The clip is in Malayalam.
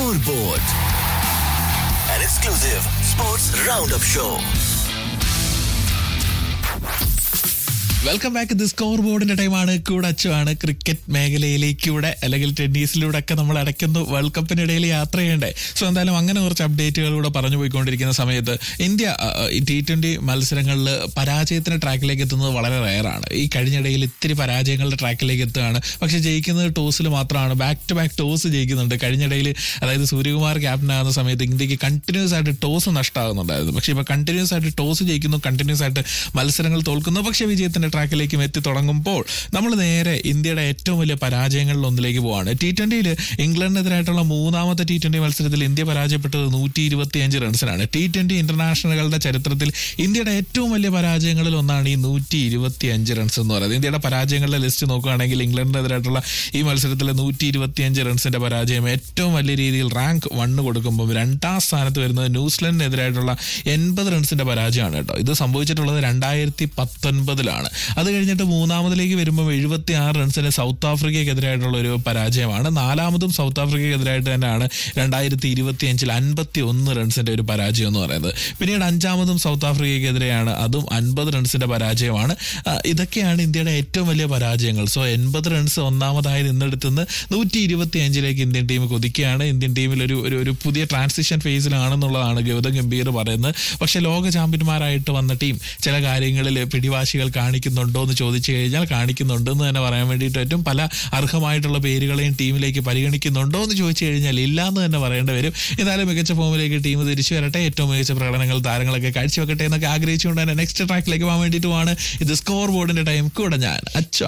Scoreboard, an exclusive sports roundup show. Welcome back the score ബോർഡിന്റെ ടൈമാണ് കൂടെ അച്ചുവാണ് ക്രിക്കറ്റ് മേഖലയിലേക്കൂടെ അല്ലെങ്കിൽ ടെന്നീസിലൂടെ ഒക്കെ നമ്മൾ അടയ്ക്കുന്നു വേൾഡ് കപ്പിനിടയിൽ യാത്ര ചെയ്യണ്ടേ സോ എന്തായാലും അങ്ങനെ കുറച്ച് അപ്ഡേറ്റുകളിലൂടെ പറഞ്ഞു പോയിക്കൊണ്ടിരിക്കുന്ന സമയത്ത് ഇന്ത്യ ടി ട്വന്റി മത്സരങ്ങളിൽ പരാജയത്തിന്റെ ട്രാക്കിലേക്ക് എത്തുന്നത് വളരെ റയറാണ് ഈ കഴിഞ്ഞിടയിൽ ഇത്തിരി പരാജയങ്ങളുടെ ട്രാക്കിലേക്ക് എത്തുകയാണ് പക്ഷെ ജയിക്കുന്നത് ടോസിൽ മാത്രമാണ് ബാക്ക് ടു ബാക്ക് ടോസ് ജയിക്കുന്നുണ്ട് കഴിഞ്ഞിടയിൽ അതായത് സൂര്യകുമാർ ക്യാപ്റ്റൻ ആകുന്ന സമയത്ത് ഇന്ത്യക്ക് കണ്ടിന്യൂസ് ആയിട്ട് ടോസ് നഷ്ടമാകുന്നുണ്ടായിരുന്നു പക്ഷെ ഇപ്പൊ കണ്ടിന്യൂസ് ആയിട്ട് ടോസ് ജയിക്കുന്നു കണ്ടിന്യൂസ് ആയിട്ട് മത്സരങ്ങൾ തോൽക്കുന്നു പക്ഷെ വിജയത്തിന്റെ ട്രാക്കിലേക്കും എത്തി തുടങ്ങുമ്പോൾ നമ്മൾ നേരെ ഇന്ത്യയുടെ ഏറ്റവും വലിയ പരാജയങ്ങളിൽ ഒന്നിലേക്ക് പോവാണ് ടി ട്വന്റിയിൽ ഇംഗ്ലണ്ടിനെതിരായിട്ടുള്ള മൂന്നാമത്തെ ടി ട്വന്റി മത്സരത്തിൽ ഇന്ത്യ പരാജയപ്പെട്ടത് നൂറ്റി ഇരുപത്തിയഞ്ച് റൺസിനാണ് ടി ട്വന്റി ഇന്റർനാഷണലുകളുടെ ചരിത്രത്തിൽ ഇന്ത്യയുടെ ഏറ്റവും വലിയ പരാജയങ്ങളിൽ ഒന്നാണ് ഈ നൂറ്റി ഇരുപത്തിയഞ്ച് റൺസ് എന്ന് പറയുന്നത് ഇന്ത്യയുടെ പരാജയങ്ങളുടെ ലിസ്റ്റ് നോക്കുകയാണെങ്കിൽ ഇംഗ്ലണ്ടിനെതിരായിട്ടുള്ള ഈ മത്സരത്തിലെ നൂറ്റി ഇരുപത്തിയഞ്ച് റൺസിന്റെ പരാജയം ഏറ്റവും വലിയ രീതിയിൽ റാങ്ക് വണ്ണ് കൊടുക്കുമ്പോൾ രണ്ടാം സ്ഥാനത്ത് വരുന്നത് ന്യൂസിലൻഡിനെതിരായിട്ടുള്ള എൺപത് റൺസിന്റെ പരാജയമാണ് കേട്ടോ ഇത് സംഭവിച്ചിട്ടുള്ളത് രണ്ടായിരത്തി പത്തൊൻപതിലാണ് അത് കഴിഞ്ഞിട്ട് മൂന്നാമതിലേക്ക് വരുമ്പോൾ എഴുപത്തി ആറ് റൺസിന് സൗത്ത് ആഫ്രിക്കയ്ക്കെതിരായിട്ടുള്ള ഒരു പരാജയമാണ് നാലാമതും സൗത്ത് ആഫ്രിക്കയ്ക്കെതിരായിട്ട് തന്നെയാണ് രണ്ടായിരത്തി ഇരുപത്തി അഞ്ചിൽ അൻപത്തി ഒന്ന് റൺസിന്റെ ഒരു പരാജയം എന്ന് പറയുന്നത് പിന്നീട് അഞ്ചാമതും സൗത്ത് ആഫ്രിക്കയ്ക്കെതിരെയാണ് അതും അൻപത് റൺസിന്റെ പരാജയമാണ് ആ, ഇതൊക്കെയാണ് ഇന്ത്യയുടെ ഏറ്റവും വലിയ പരാജയങ്ങൾ സോ എൺപത് റൺസ് ഒന്നാമതായി നിന്നെടുത്തുനിന്ന് നൂറ്റി ഇരുപത്തി അഞ്ചിലേക്ക് ഇന്ത്യൻ ടീം കുതിക്കുകയാണ് ഇന്ത്യൻ ടീമിൽ ഒരു ഒരു ഒരു പുതിയ ട്രാൻസിഷൻ ഫേസിലാണെന്നുള്ളതാണ് ഗൗതം ഗംഭീർ പറയുന്നത് പക്ഷെ ലോക ചാമ്പ്യന്മാരായിട്ട് വന്ന ടീം ചില കാര്യങ്ങളിൽ പിടിവാശികൾ കാണിക്കുന്നുണ്ടോ എന്ന് ചോദിച്ചു കഴിഞ്ഞാൽ കാണിക്കുന്നുണ്ടെന്ന് തന്നെ പറയാൻ വേണ്ടിയിട്ട് പറ്റും പല അർഹമായിട്ടുള്ള പേരുകളെയും ടീമിലേക്ക് പരിഗണിക്കുന്നുണ്ടോ എന്ന് ചോദിച്ചു കഴിഞ്ഞാൽ ഇല്ല എന്ന് തന്നെ പറയേണ്ടി വരും എന്നാലും മികച്ച ഫോമിലേക്ക് ടീം തിരിച്ചു വരട്ടെ ഏറ്റവും മികച്ച പ്രകടനങ്ങൾ താരങ്ങളൊക്കെ കാഴ്ചവെക്കട്ടെ എന്നൊക്കെ ആഗ്രഹിച്ചുകൊണ്ട് തന്നെ നെക്സ്റ്റ് ട്രാക്കിലേക്ക് പോകാൻ വേണ്ടിയിട്ടുമാണ് ഇത് സ്കോർ ബോർഡിന്റെ ടൈം കൂടെ ഞാൻ അച്ഛ